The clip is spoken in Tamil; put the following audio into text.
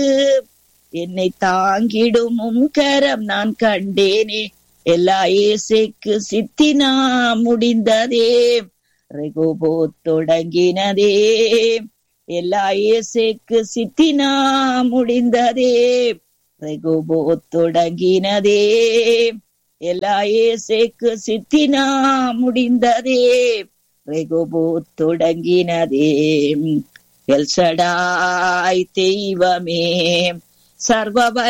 என்னை தாங்கிடும் உம் கரம் நான் கண்டேனே எல்லா ஏசைக்கு சித்தினா முடிந்ததே ரெகுபோ தொடங்கினதே எல்லா ஏசைக்கு சித்தினா முடிந்ததே ரெகுபோ தொடங்கினதே எல்லா ஏசைக்கு சித்தினா முடிந்ததே ரெகுபோ தொடங்கினதே எல்சடாய் தெய்வமே சர்வ